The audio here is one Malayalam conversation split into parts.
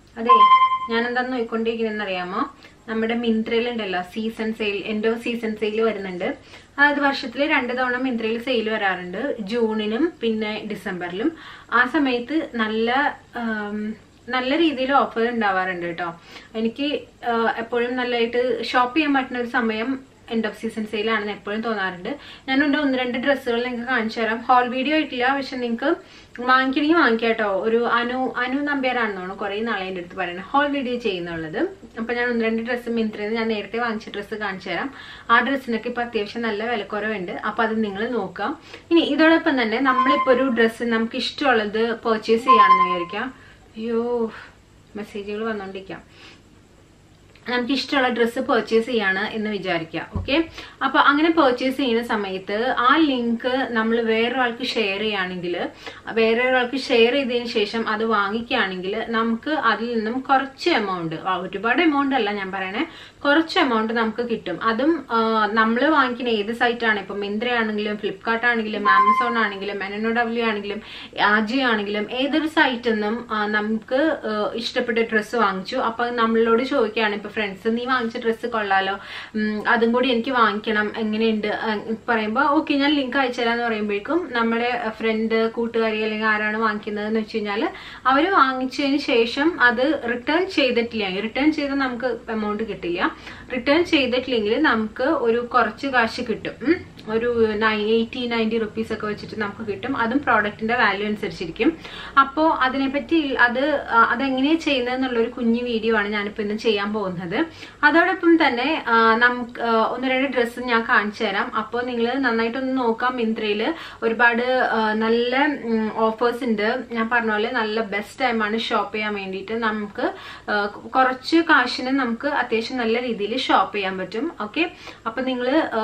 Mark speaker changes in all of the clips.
Speaker 1: അതെ ഞാൻ എന്താന്ന് നോക്കിക്കൊണ്ടിരിക്കുന്നതെന്ന് അറിയാമോ നമ്മുടെ മിന്ത്രയിലുണ്ടല്ലോ season sale end of season sale വരുന്നുണ്ട് അതായത് വർഷത്തിൽ രണ്ട് തവണ മിന്ത്രയിൽ സെയിൽ വരാറുണ്ട് ജൂണിനും പിന്നെ ഡിസംബറിലും ആ സമയത്ത് നല്ല ആം, നല്ല രീതിയിൽ ഓഫർ ഉണ്ടാവാറുണ്ട് കേട്ടോ എനിക്ക് ആ, എപ്പോഴും നല്ലതായിട്ട് ഷോപ്പ് ചെയ്യാൻ പറ്റുന്ന ഒരു സമയം എൻഡ് ഓഫ് സീസൺ സെയിലാണെന്ന് എപ്പോഴും തോന്നാറുണ്ട് ഞാൻ എൻ്റെ ഒന്ന് രണ്ട് ഡ്രസ്സുകൾ നിങ്ങൾക്ക് കാണിച്ചു തരാം ഹോൾ വീഡിയോ ആയിട്ടില്ല പക്ഷെ നിങ്ങൾക്ക് വാങ്ങിക്കണമെങ്കിൽ വാങ്ങിക്കാം കേട്ടോ ഒരു അനു അനു നമ്പ്യാരാണെന്നാണ് കുറേ നാളെ എൻ്റെ അടുത്ത് പറയുന്നത് ഹോൾ വീഡിയോ ചെയ്യുന്നുള്ളത് അപ്പോൾ ഞാൻ ഒന്ന് രണ്ട് ഡ്രസ്സ് മിന്ത്രയിൽ ഞാൻ നേരത്തെ വാങ്ങിച്ച ഡ്രസ്സ് കാണിച്ചു തരാം ആ ഡ്രസ്സിനൊക്കെ ഇപ്പോൾ അത്യാവശ്യം നല്ല വിലക്കുറവുണ്ട് അപ്പോൾ അത് നിങ്ങൾ നോക്കാം ഇനി ഇതോടൊപ്പം തന്നെ നമ്മളിപ്പോൾ ഒരു ഡ്രസ്സ് നമുക്ക് ഇഷ്ടമുള്ളത് പർച്ചേസ് ചെയ്യുകയാണെന്ന് വിചാരിക്കാം അയ്യോ മെസ്സേജുകൾ വന്നുകൊണ്ടിരിക്കാം നമുക്ക് ഇഷ്ടമുള്ള ഡ്രസ്സ് പർച്ചേസ് ചെയ്യാണ് എന്ന് വിചാരിക്കുക ഓക്കെ അപ്പൊ അങ്ങനെ പർച്ചേസ് ചെയ്യുന്ന സമയത്ത് ആ ലിങ്ക് നമ്മൾ വേറൊരാൾക്ക് ഷെയർ ചെയ്യുകയാണെങ്കിൽ വേറൊരാൾക്ക് ഷെയർ ചെയ്തതിന് ശേഷം അത് വാങ്ങിക്കുകയാണെങ്കിൽ നമുക്ക് അതിൽ നിന്നും കുറച്ച് എമൗണ്ട് ഒരുപാട് എമൗണ്ട് അല്ല ഞാൻ പറയണേ കുറച്ച് എമൗണ്ട് നമുക്ക് കിട്ടും അതും നമ്മൾ വാങ്ങിക്കുന്ന ഏത് സൈറ്റാണ് ഇപ്പൊ മിന്ത്ര ആണെങ്കിലും ഫ്ലിപ്കാർട്ട് ആണെങ്കിലും ആമസോൺ ആണെങ്കിലും എൻഎൻഒ ഡബ്ല്യു ആണെങ്കിലും ആജിയോ ആണെങ്കിലും ഏതൊരു സൈറ്റിൽ നിന്നും ആ, നമുക്ക് ആ, ഇഷ്ടപ്പെട്ട ഡ്രസ്സ് വാങ്ങിച്ചു അപ്പൊ നമ്മളോട് ചോദിക്കുകയാണ് ഇപ്പൊ ഫ്രണ്ട്സ് നീ വാങ്ങിച്ച ഡ്രസ്സ് കൊള്ളാലോ ഉം, അതും കൂടി എനിക്ക് വാങ്ങിക്കണം എങ്ങനെയുണ്ട് ആ, പറയുമ്പോ ഓക്കെ ഞാൻ ലിങ്ക് അയച്ചുതരാന്ന് പറയുമ്പോഴേക്കും നമ്മുടെ ഫ്രണ്ട് കൂട്ടുകാരി അല്ലെങ്കിൽ ആരാണ് വാങ്ങിക്കുന്നത് എന്ന് വെച്ച് കഴിഞ്ഞാൽ അവർ വാങ്ങിച്ചതിന് ശേഷം അത് റിട്ടേൺ ചെയ്തിട്ടില്ല റിട്ടേൺ ചെയ്താൽ നമുക്ക് എമൗണ്ട് കിട്ടില്ല റിട്ടേൺ ചെയ്തിട്ടില്ലെങ്കിൽ നമുക്ക് ഒരു കുറച്ച് കാശ് കിട്ടും ഉം. ഒരു എയ്റ്റി നയൻറ്റി റുപ്പീസ് ഒക്കെ വെച്ചിട്ട് നമുക്ക് കിട്ടും അതും പ്രോഡക്റ്റിന്റെ വാല്യൂ അനുസരിച്ചിരിക്കും അപ്പോൾ അതിനെപ്പറ്റി അത് ആ, അതെങ്ങനെയാണ് ചെയ്യുന്നത് എന്നുള്ള ഒരു കുഞ്ഞു വീഡിയോ ആണ് ഞാനിപ്പോൾ ഇന്ന് ചെയ്യാൻ പോകുന്നത് അതോടൊപ്പം തന്നെ ആ, നമുക്ക് ആ, ഒന്ന് രണ്ട് ഡ്രസ്സ് ഞാൻ കാണിച്ചു തരാം അപ്പോൾ നിങ്ങൾ നന്നായിട്ടൊന്ന് നോക്കാം മിന്ത്രയിൽ ഒരുപാട് ആ, നല്ല ഓഫേഴ്സ് ഉണ്ട് ഞാൻ പറഞ്ഞ പോലെ നല്ല ബെസ്റ്റ് ടൈമാണ് ഷോപ്പ് ചെയ്യാൻ വേണ്ടിയിട്ട് നമുക്ക് ആ, കുറച്ച് കാശിന് നമുക്ക് അത്യാവശ്യം നല്ല രീതിയിൽ ഷോപ്പ് ചെയ്യാൻ പറ്റും ഓക്കെ അപ്പം നിങ്ങൾ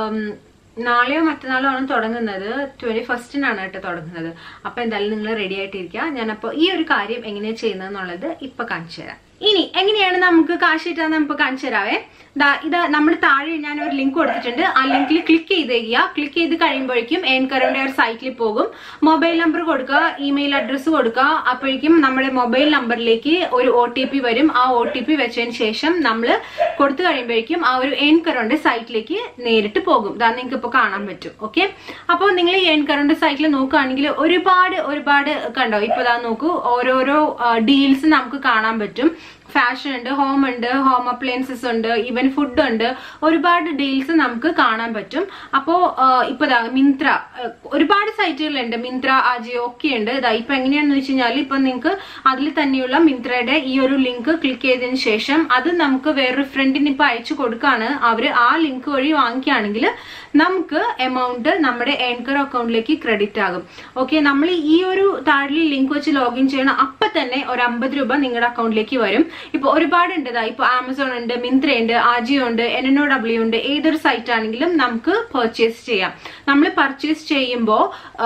Speaker 1: നാളെയോ മറ്റന്നാളോ ആണ് തുടങ്ങുന്നത് ട്വന്റി ഫസ്റ്റിനാണ് കേട്ടോ തുടങ്ങുന്നത് അപ്പൊ എന്തായാലും നിങ്ങൾ റെഡി ആയിട്ടിരിക്കുക ഞാനപ്പോൾ ഈ ഒരു കാര്യം എങ്ങനെയാണ് ചെയ്യുന്നതെന്നുള്ളത് ഇപ്പൊ കാണിച്ചു തരാം ഇനി എങ്ങനെയാണ് നമുക്ക് കാശ് കിട്ടാൻ നമുക്ക് കാണിച്ചു തരാവേ ദാ ഇത് നമ്മൾ താഴെ ഞാൻ ഒരു ലിങ്ക് കൊടുത്തിട്ടുണ്ട് ആ ലിങ്കിൽ ക്ലിക്ക് ചെയ്ത് ചെയ്യുക ക്ലിക്ക് ചെയ്ത് കഴിയുമ്പോഴേക്കും എൻകറിന്റെ ഒരു സൈറ്റിൽ പോകും മൊബൈൽ നമ്പർ കൊടുക്കുക ഇമെയിൽ അഡ്രസ്സ് കൊടുക്കുക അപ്പോഴേക്കും നമ്മുടെ മൊബൈൽ നമ്പറിലേക്ക് ഒരു ഒ ടി പി വരും ആ ഒ ടി പി വെച്ചതിന് ശേഷം നമ്മൾ കൊടുത്തു കഴിയുമ്പോഴേക്കും ആ ഒരു എൻകറിന്റെ സൈറ്റിലേക്ക് നേരിട്ട് പോകും ഇതാ നിങ്ങൾക്ക് ഇപ്പോൾ കാണാൻ പറ്റും ഓക്കെ അപ്പോൾ നിങ്ങൾ ഈ എൻകറിന്റെ സൈറ്റിൽ നോക്കുകയാണെങ്കിൽ ഒരുപാട് ഒരുപാട് കണ്ടോ ഇപ്പൊ ഇതാ നോക്കൂ ഓരോരോ ഡീൽസ് നമുക്ക് കാണാൻ പറ്റും ഫാഷൻ ഉണ്ട് ഹോം ഉണ്ട് ഹോം അപ്ലയൻസസ് ഉണ്ട് ഈവൻ ഫുഡ് ഉണ്ട് ഒരുപാട് ഡീൽസ് നമുക്ക് കാണാൻ പറ്റും അപ്പോ ഇപ്പൊ ദാ മിന്ത്ര ആ, ഒരുപാട് സൈറ്റുകളുണ്ട് മിന്ത്ര അജിയോ ഒക്കെ ഉണ്ട് ഇതാ ഇപ്പൊ എങ്ങനെയാന്ന് വെച്ച് കഴിഞ്ഞാൽ ഇപ്പൊ നിങ്ങൾക്ക് അതിൽ തന്നെയുള്ള മിന്ത്രയുടെ ഈ ഒരു ലിങ്ക് ക്ലിക്ക് ചെയ്തതിന് ശേഷം അത് നമുക്ക് വേറൊരു ഫ്രണ്ടിന് ഇപ്പൊ അയച്ചു കൊടുക്കാണ് അവര് ആ ലിങ്ക് വഴി വാങ്ങിക്കുകയാണെങ്കിൽ നമുക്ക് എമൗണ്ട് നമ്മുടെ എൻകർ അക്കൗണ്ടിലേക്ക് ക്രെഡിറ്റ് ആകും ഓക്കെ നമ്മൾ ഈ ഒരു താഴെ ലിങ്ക് വെച്ച് ലോഗിൻ ചെയ്യണം അപ്പൊ തന്നെ ഒരു അമ്പത് രൂപ നിങ്ങളുടെ അക്കൗണ്ടിലേക്ക് വരും ഇപ്പൊ ഒരുപാടുണ്ട് ഇതാ ഇപ്പൊ ആമസോൺ ഉണ്ട് മിന്ത്ര ഉണ്ട് ആജിയോ ഉണ്ട് എൻഎൻഒ ഡബ്ല്യു ഉണ്ട് ഏതൊരു സൈറ്റ് ആണെങ്കിലും നമുക്ക് പർച്ചേസ് ചെയ്യാം നമ്മൾ പർച്ചേസ് ചെയ്യുമ്പോൾ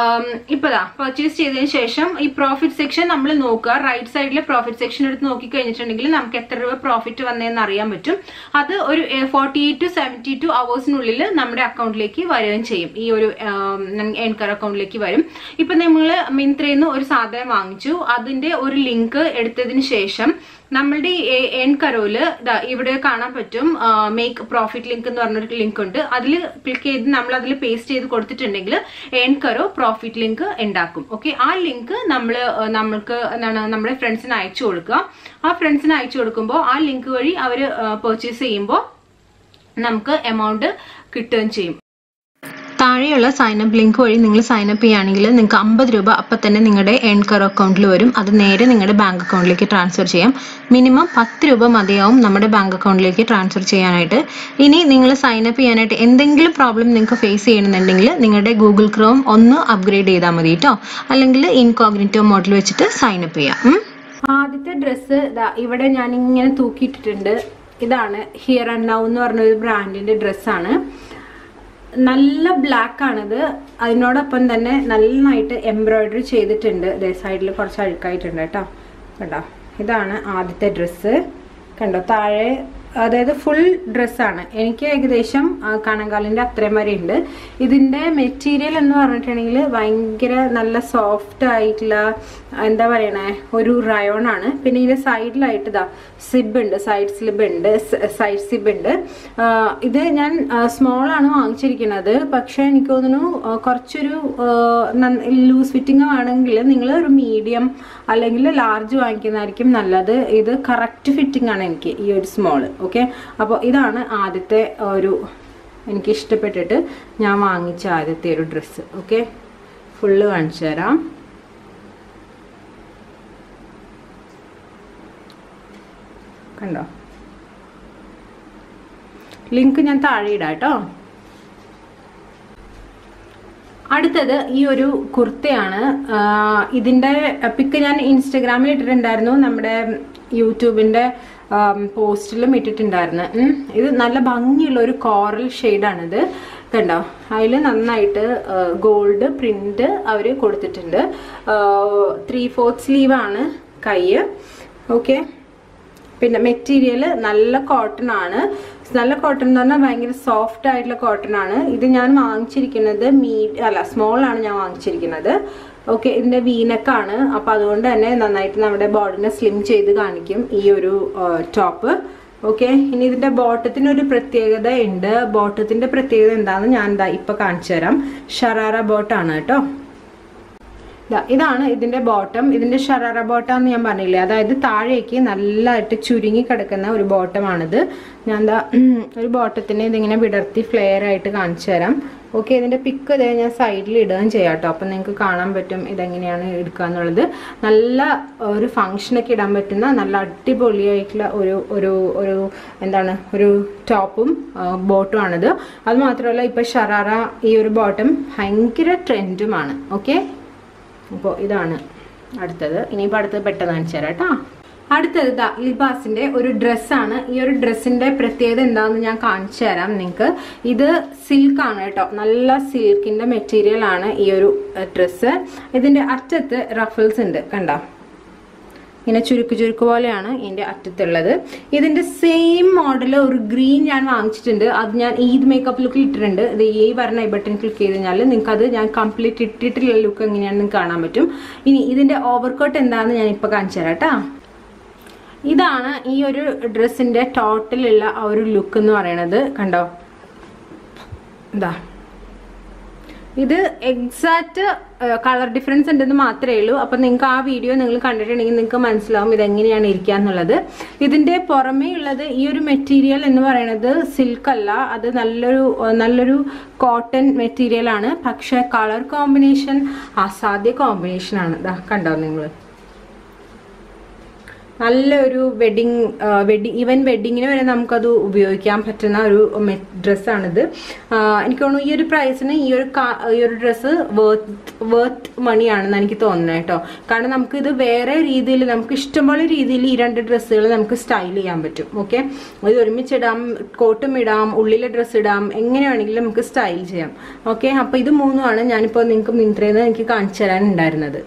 Speaker 1: ഇപ്പതാ പർച്ചേസ് ചെയ്തതിന് ശേഷം ഈ പ്രോഫിറ്റ് സെക്ഷൻ നമ്മൾ നോക്കുക റൈറ്റ് സൈഡിലെ പ്രോഫിറ്റ് സെക്ഷൻ എടുത്ത് നോക്കി കഴിഞ്ഞിട്ടുണ്ടെങ്കിൽ നമുക്ക് എത്ര രൂപ പ്രോഫിറ്റ് വന്നതെന്ന് അറിയാൻ പറ്റും അത് ഒരു ഫോർട്ടി ടു സെവൻറ്റി ടു അവേഴ്സിനുള്ളിൽ നമ്മുടെ അക്കൗണ്ടിലേക്ക് വരികയും ചെയ്യും ഈ ഒരു എൻകർ അക്കൗണ്ടിലേക്ക് വരും ഇപ്പൊ നമ്മൾ മിന്ത്രയിൽ നിന്ന് ഒരു സാധനം വാങ്ങിച്ചു അതിന്റെ ഒരു ലിങ്ക് എടുത്തതിന് ശേഷം നമ്മളുടെ ഈ എൻ കരോയില് ദാ ഇവിടെ കാണാൻ പറ്റും മേക്ക് പ്രോഫിറ്റ് ലിങ്ക് എന്ന് പറഞ്ഞൊരു ലിങ്ക് ഉണ്ട് അതിൽ ക്ലിക്ക് ചെയ്ത് നമ്മൾ അതിൽ പേസ്റ്റ് ചെയ്ത് കൊടുത്തിട്ടുണ്ടെങ്കിൽ എൻ കറോ പ്രോഫിറ്റ് ലിങ്ക് ഉണ്ടാക്കും ഓക്കെ ആ ലിങ്ക് നമ്മൾ നമ്മൾക്ക് എന്താണ് നമ്മുടെ ഫ്രണ്ട്സിന് അയച്ചു കൊടുക്കുക ആ ഫ്രണ്ട്സിന് അയച്ചു കൊടുക്കുമ്പോൾ ആ ലിങ്ക് വഴി അവർ പർച്ചേസ് ചെയ്യുമ്പോൾ നമുക്ക് എമൗണ്ട് കിട്ടുകയും ചെയ്യും താഴെയുള്ള സൈനപ്പ് ലിങ്ക് വഴി നിങ്ങൾ സൈനപ്പ് ചെയ്യുകയാണെങ്കിൽ നിങ്ങൾക്ക് അമ്പത് രൂപ അപ്പം തന്നെ നിങ്ങളുടെ എൻകർ അക്കൗണ്ടിൽ വരും അത് നേരെ നിങ്ങളുടെ ബാങ്ക് അക്കൗണ്ടിലേക്ക് ട്രാൻസ്ഫർ ചെയ്യാം മിനിമം പത്ത് രൂപ മതിയാവും നമ്മുടെ ബാങ്ക് അക്കൗണ്ടിലേക്ക് ട്രാൻസ്ഫർ ചെയ്യാനായിട്ട് ഇനി നിങ്ങൾ സൈനപ്പ് ചെയ്യാനായിട്ട് എന്തെങ്കിലും പ്രോബ്ലം നിങ്ങൾക്ക് ഫേസ് ചെയ്യണമെന്നുണ്ടെങ്കിൽ നിങ്ങളുടെ ഗൂഗിൾ ക്രോം ഒന്ന് അപ്ഗ്രേഡ് ചെയ്താൽ മതി കേട്ടോ അല്ലെങ്കിൽ ഇൻകോഗ്നിറ്റോ മോഡൽ വെച്ചിട്ട് സൈനപ്പ് ചെയ്യാം ഉം. ആദ്യത്തെ ഡ്രസ്സ് ഇവിടെ ഞാൻ ഇങ്ങനെ തൂക്കിയിട്ടിട്ടുണ്ട് ഇതാണ് ഹിയർ ആൻഡ് നൗ എന്ന് പറഞ്ഞ ഒരു ബ്രാൻഡിന്റെ ഡ്രസ്സാണ് നല്ല ബ്ലാക്ക് ആണിത് അതിനോടൊപ്പം തന്നെ നന്നായിട്ട് എംബ്രോയിഡറി ചെയ്തിട്ടുണ്ട് ഇതേ സൈഡിൽ കുറച്ച് അഴുക്കായിട്ടുണ്ട് കേട്ടോ കണ്ടോ ഇതാണ് ആദ്യത്തെ ഡ്രസ്സ് കണ്ടോ താഴെ അതായത് ഫുൾ ഡ്രസ്സാണ് എനിക്ക് ഏകദേശം ആ, കണങ്കാലിൻ്റെ അത്രയും വരെ ഉണ്ട് ഇതിൻ്റെ മെറ്റീരിയൽ എന്ന് പറഞ്ഞിട്ടുണ്ടെങ്കിൽ ഭയങ്കര നല്ല സോഫ്റ്റ് ആയിട്ടുള്ള എന്താ പറയണേ ഒരു റയോൺ ആണ് പിന്നെ ഇതിൻ്റെ സൈഡിലായിട്ട് ഇതാ സിബ് ഉണ്ട് സൈഡ് സ്ലിബ് ഉണ്ട് സൈഡ് സിബ് ഉണ്ട് ആ, ഇത് ഞാൻ സ്മോൾ ആണ് വാങ്ങിച്ചിരിക്കുന്നത് പക്ഷേ എനിക്ക് തോന്നുന്നു ആ, കുറച്ചൊരു ലൂസ് ഫിറ്റിംഗ് ആണെങ്കിൽ നിങ്ങൾ ഒരു മീഡിയം അല്ലെങ്കിൽ ലാർജ് വാങ്ങിക്കുന്നതായിരിക്കും നല്ലത് ഇത് കറക്റ്റ് ഫിറ്റിംഗ് ആണ് എനിക്ക് ഈ ഒരു സ്മോൾ ഓക്കെ അപ്പോൾ ഇതാണ് ആദ്യത്തെ ഒരു എനിക്ക് ഇഷ്ടപ്പെട്ടിട്ട് ഞാൻ വാങ്ങിച്ച ആദ്യത്തെ ഒരു ഡ്രസ്സ് ഓക്കെ ഫുള്ള് കാണിച്ചു തരാം കണ്ടോ ലിങ്ക് ഞാൻ താഴെ ഇടാം കേട്ടോ അടുത്തത് ഈ ഒരു കുർത്തയാണ് ആഹ് ഇതിന്റെ പിക്ക് ഞാൻ ഇൻസ്റ്റഗ്രാമിൽ ഇട്ടിട്ടുണ്ടായിരുന്നു നമ്മുടെ യൂട്യൂബിന്റെ പോസ്റ്റിലും ഇട്ടിട്ടുണ്ടായിരുന്നു ഉം. ഇത് നല്ല ഭംഗിയുള്ള ഒരു കോറൽ ഷെയ്ഡാണിത് കണ്ടോ അതിൽ നന്നായിട്ട് ഗോൾഡ് പ്രിന്റ് അവർ കൊടുത്തിട്ടുണ്ട് ത്രീ ഫോർത്ത് സ്ലീവാണ് കൈ ഓക്കെ പിന്നെ മെറ്റീരിയൽ നല്ല കോട്ടൺ ആണ് നല്ല കോട്ടൺ എന്ന് പറഞ്ഞാൽ ഭയങ്കര സോഫ്റ്റ് ആയിട്ടുള്ള കോട്ടൺ ആണ് ഇത് ഞാൻ വാങ്ങിച്ചിരിക്കുന്നത് മീ അല്ല സ്മോൾ ആണ് ഞാൻ വാങ്ങിച്ചിരിക്കുന്നത് ഓക്കെ ഇതിന്റെ വീനക്കാണ് അപ്പൊ അതുകൊണ്ട് തന്നെ നന്നായിട്ട് നമ്മുടെ ബോഡിനെ സ്ലിം ചെയ്ത് കാണിക്കും ഈ ഒരു ടോപ്പ് ഓക്കെ ഇനി ഇതിന്റെ ബോട്ടത്തിന് ഒരു പ്രത്യേകത ഉണ്ട് ബോട്ടത്തിന്റെ പ്രത്യേകത എന്താണെന്ന് ഞാൻ ദാ ഇപ്പൊ കാണിച്ചു തരാം ഷറാറ ബോട്ടാണ് കേട്ടോ ദാ ഇതാണ് ഇതിന്റെ ബോട്ടം ഇതിന്റെ ഷറാറ ബോട്ടം എന്ന് ഞാൻ പറഞ്ഞില്ലേ അതായത് താഴേക്ക് നല്ലതായിട്ട് ചുരുങ്ങി കിടക്കുന്ന ഒരു ബോട്ടമാണിത് ഞാൻ ദാ ഒരു ബോട്ടത്തിനെ ഇതിങ്ങനെ വിടർത്തി ഫ്ലെയർ ആയിട്ട് കാണിച്ചു തരാം ഓക്കെ ഇതിന്റെ പിക്ക് ഇതേ ഞാൻ സൈഡിൽ ഇടുകയും ചെയ്യാം കേട്ടോ അപ്പം നിങ്ങൾക്ക് കാണാൻ പറ്റും ഇതെങ്ങനെയാണ് എടുക്കുക എന്നുള്ളത് നല്ല ഒരു ഫങ്ഷനൊക്കെ ഇടാൻ പറ്റുന്ന നല്ല അടിപൊളിയായിട്ടുള്ള ഒരു ഒരു ഒരു എന്താണ് ഒരു ടോപ്പും ബോട്ടും ആണിത് അത് മാത്രമല്ല ഇപ്പൊ ഷറാറ ഈ ഒരു ബോട്ടം ഭയങ്കര ട്രെൻഡുമാണ് ഓക്കെ അപ്പോൾ ഇതാണ് അടുത്തത് ഇനിയിപ്പോൾ അടുത്തത് പെട്ടെന്ന് കാണിച്ചു തരാം കേട്ടോ അടുത്തത് ദാ ലിബാസിന്റെ ഒരു ഡ്രസ്സാണ് ഈ ഒരു ഡ്രസ്സിന്റെ പ്രത്യേകത എന്താണെന്ന് ഞാൻ കാണിച്ചു തരാം നിങ്ങൾക്ക് ഇത് സിൽക്ക് ആണ് കേട്ടോ നല്ല സിൽക്കിന്റെ മെറ്റീരിയൽ ആണ് ഈ ഒരു ഡ്രസ്സ് ഇതിന്റെ അറ്റത്ത് റഫിൾസ് ഉണ്ട് കണ്ടോ ഇങ്ങനെ ചുരുക്ക് ചുരുക്ക് പോലെയാണ് ഇതിന്റെ അറ്റത്തുള്ളത് ഇതിന്റെ സെയിം മോഡൽ ഒരു ഗ്രീൻ ഞാൻ വാങ്ങിച്ചിട്ടുണ്ട് അത് ഞാൻ ഈദ് മേക്കപ്പ് ലുക്കിൽ ഇട്ടിട്ടുണ്ട് ഇത് ഈ പറഞ്ഞ ഈ ബട്ടൺ ക്ലിക്ക് ചെയ്ത് കഴിഞ്ഞാൽ നിങ്ങൾക്ക് അത് ഞാൻ കംപ്ലീറ്റ് ഇട്ടിട്ടുള്ള ലുക്ക് എങ്ങനെയാണെന്ന് നിങ്ങൾക്ക് കാണാൻ പറ്റും ഇനി ഇതിന്റെ ഓവർകോട്ട് എന്താണെന്ന് ഞാൻ ഇപ്പൊ കാണിച്ചു തരാം കേട്ടോ ഇതാണ് ഈ ഒരു ഡ്രസ്സിന്റെ ടോട്ടലുള്ള ആ ഒരു ലുക്ക് എന്ന് പറയണത് കണ്ടോ ഇതാ ഇത് എക്സാക്റ്റ് കളർ ഡിഫറൻസ് ഉണ്ടെന്ന് മാത്രമേ ഉള്ളൂ അപ്പം നിങ്ങൾക്ക് ആ വീഡിയോ നിങ്ങൾ കണ്ടിട്ടുണ്ടെങ്കിൽ നിങ്ങൾക്ക് മനസ്സിലാവും ഇതെങ്ങനെയാണ് ഇരിക്കുക എന്നുള്ളത് ഇതിൻ്റെ പുറമേ ഉള്ളത് ഈ ഒരു മെറ്റീരിയൽ എന്ന് പറയുന്നത് സിൽക്ക് അല്ല അത് നല്ലൊരു നല്ലൊരു കോട്ടൺ മെറ്റീരിയൽ ആണ് പക്ഷേ കളർ കോമ്പിനേഷൻ അസാധ്യ കോമ്പിനേഷൻ ആണ് ഇതാ കണ്ടോ നിങ്ങൾ നല്ലൊരു വെഡിങ് വെഡിങ് ഈവൻ വെഡിങ്ങിന് വരെ നമുക്കത് ഉപയോഗിക്കാൻ പറ്റുന്ന ഒരു ഡ്രസ്സാണിത് എനിക്ക് തോന്നുന്നു ഈ ഒരു പ്രൈസിന് ഈ ഒരു കാ- ഈ ഒരു ഡ്രസ്സ് വേർത്ത് വേർത്ത് മണിയാണെന്ന് എനിക്ക് തോന്നുന്നത് കേട്ടോ കാരണം നമുക്ക് ഇത് വേറെ രീതിയിൽ നമുക്ക് ഇഷ്ടംപോലെ രീതിയിൽ ഈ രണ്ട് ഡ്രസ്സുകൾ നമുക്ക് സ്റ്റൈൽ ചെയ്യാൻ പറ്റും ഓക്കെ ഇത് ഒരുമിച്ചിടാം കോട്ടും ഇടാം ഉള്ളിലെ ഡ്രസ്സ് ഇടാം എങ്ങനെ വേണമെങ്കിലും നമുക്ക് സ്റ്റൈൽ ചെയ്യാം ഓക്കെ അപ്പോൾ ഇത് മൂന്നുമാണ് ഞാനിപ്പോൾ നിങ്ങൾക്ക് മിന്ത്രയിൽ നിന്ന് എനിക്ക് കാണിച്ചു തരാനുണ്ടായിരുന്നത്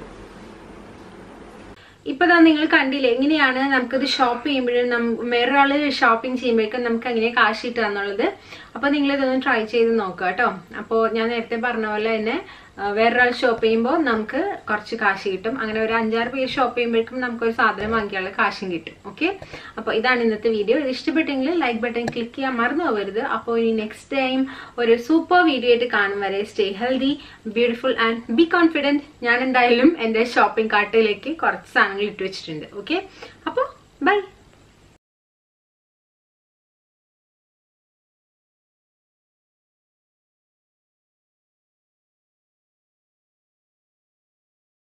Speaker 1: ഇപ്പൊ ദാ നിങ്ങൾ കണ്ടില്ലേ എങ്ങനെയാണ് നമുക്കിത് ഷോപ്പ് ചെയ്യുമ്പോഴും വേറൊരാള് ഷോപ്പിംഗ് ചെയ്യുമ്പോഴേക്കും നമുക്ക് എങ്ങനെ കാശ് കിട്ടുക എന്നുള്ളത് അപ്പൊ നിങ്ങൾ ഇതൊന്ന് ട്രൈ ചെയ്ത് നോക്കുക കേട്ടോ അപ്പോൾ ഞാൻ നേരത്തെ പറഞ്ഞ പോലെ തന്നെ ആ, വേറൊരാൾ ഷോപ്പ് ചെയ്യുമ്പോൾ നമുക്ക് കുറച്ച് കാശ് കിട്ടും അങ്ങനെ ഒരു അഞ്ചാറ് പേര് ഷോപ്പ് ചെയ്യുമ്പോഴേക്കും നമുക്ക് ഒരു സാധനം വാങ്ങിക്കാനുള്ള കാശും കിട്ടും ഓക്കെ അപ്പോൾ ഇതാണ് ഇന്നത്തെ വീഡിയോ ഇത് ഇഷ്ടപ്പെട്ടെങ്കിൽ ലൈക്ക് ബട്ടൺ ക്ലിക്ക് ചെയ്യാൻ മറന്നു പോകരുത് അപ്പോൾ ഇനി നെക്സ്റ്റ് ടൈം ഒരു സൂപ്പർ വീഡിയോ ആയിട്ട് കാണും വരെ stay healthy beautiful and be confident ഞാൻ എന്തായാലും എൻ്റെ ഷോപ്പിംഗ് കാർട്ടിലേക്ക് കുറച്ച് സാധനങ്ങൾ ഇട്ട് വെച്ചിട്ടുണ്ട് ഓക്കെ അപ്പോൾ